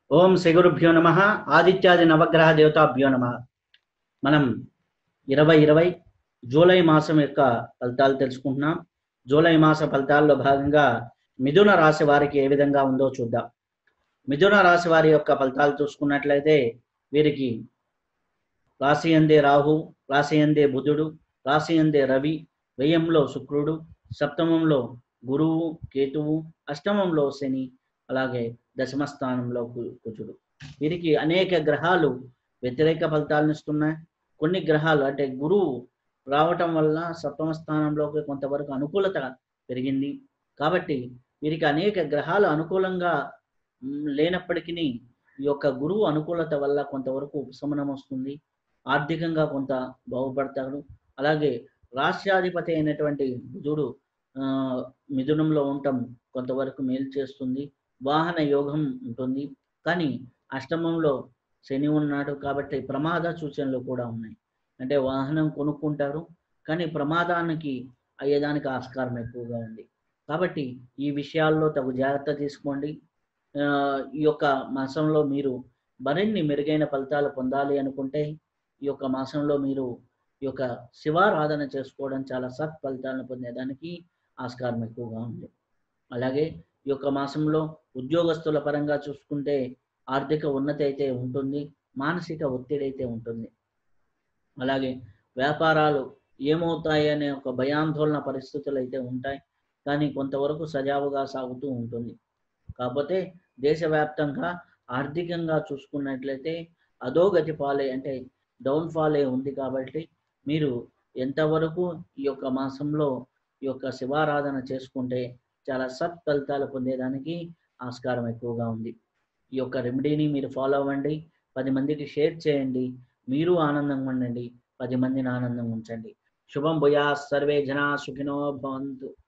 ఓం శ్రీ గురుభ్యో నమ ఆదిత్యాది నవగ్రహ దేవతాభ్యో నమ మనం ఇరవై ఇరవై జూలై మాసం యొక్క ఫలితాలు తెలుసుకుంటున్నాం జూలై మాస ఫలితాల్లో భాగంగా మిథున రాశి వారికి ఏ విధంగా ఉందో చూద్దాం మిథున రాశి వారి యొక్క ఫలితాలు చూసుకున్నట్లయితే వీరికి రాశి అందే రాహు రాశి అందే బుధుడు రాశి అందే రవి వ్యయంలో శుక్రుడు సప్తమంలో గురువు కేతువు అష్టమంలో శని అలాగే దశమ స్థానంలో కు- కుజుడు వీరికి అనేక గ్రహాలు వ్యతిరేక ఫలితాలను ఇస్తున్నాయి కొన్ని గ్రహాలు అంటే గురువు రావటం వల్ల సప్తమ స్థానంలోకి కొంతవరకు అనుకూలత పెరిగింది కాబట్టి వీరికి అనేక గ్రహాలు అనుకూలంగా మ్, లేనప్పటికీ ఈ యొక్క గురువు అనుకూలత వల్ల కొంతవరకు ఉపశమనం వస్తుంది ఆర్థికంగా కొంత బాగుపడతాడు అలాగే రాష్ట్రాధిపతి అయినటువంటి బుధుడు ఆ, మిథునంలో ఉండటం కొంతవరకు మేలు చేస్తుంది వాహన యోగం ఉంటుంది కానీ అష్టమంలో శని ఉన్నాడు కాబట్టి ప్రమాద సూచనలు కూడా ఉన్నాయి అంటే వాహనం కొనుక్కుంటారు కానీ ప్రమాదానికి అయ్యేదానికి ఆస్కారం ఎక్కువగా ఉంది కాబట్టి ఈ విషయాల్లో తగు జాగ్రత్త తీసుకోండి ఆ, ఈ యొక్క మాసంలో మీరు మరిన్ని మెరుగైన ఫలితాలు పొందాలి అనుకుంటే ఈ యొక్క మాసంలో మీరు ఈ యొక్క శివారాధన చేసుకోవడం చాలా సత్ ఫలితాలను పొందేదానికి ఆస్కారం ఎక్కువగా ఉంది అలాగే ఈ యొక్క మాసంలో ఉద్యోగస్తుల పరంగా చూసుకుంటే ఆర్థిక ఉన్నతి అయితే ఉంటుంది మానసిక ఒత్తిడి అయితే ఉంటుంది అలాగే వ్యాపారాలు ఏమవుతాయి అనే ఒక భయాందోళన పరిస్థితులు అయితే ఉంటాయి కానీ కొంతవరకు సజావుగా సాగుతూ ఉంటుంది కాకపోతే దేశవ్యాప్తంగా ఆర్థికంగా చూసుకున్నట్లయితే అధోగతి పాలే అంటే డౌన్ఫాలే ఉంది కాబట్టి మీరు ఎంతవరకు ఈ యొక్క మాసంలో ఈ యొక్క శివారాధన చేసుకుంటే చాలా సత్ ఫలితాలు పొందేదానికి ఆస్కారం ఎక్కువగా ఉంది ఈ యొక్క రెమెడీని మీరు ఫాలో అవ్వండి పది మందికి షేర్ చేయండి మీరు ఆనందంగా ఉండండి పది మందిని ఆనందంగా ఉంచండి శుభం భూయా సర్వే జనా సుఖినో భవంతు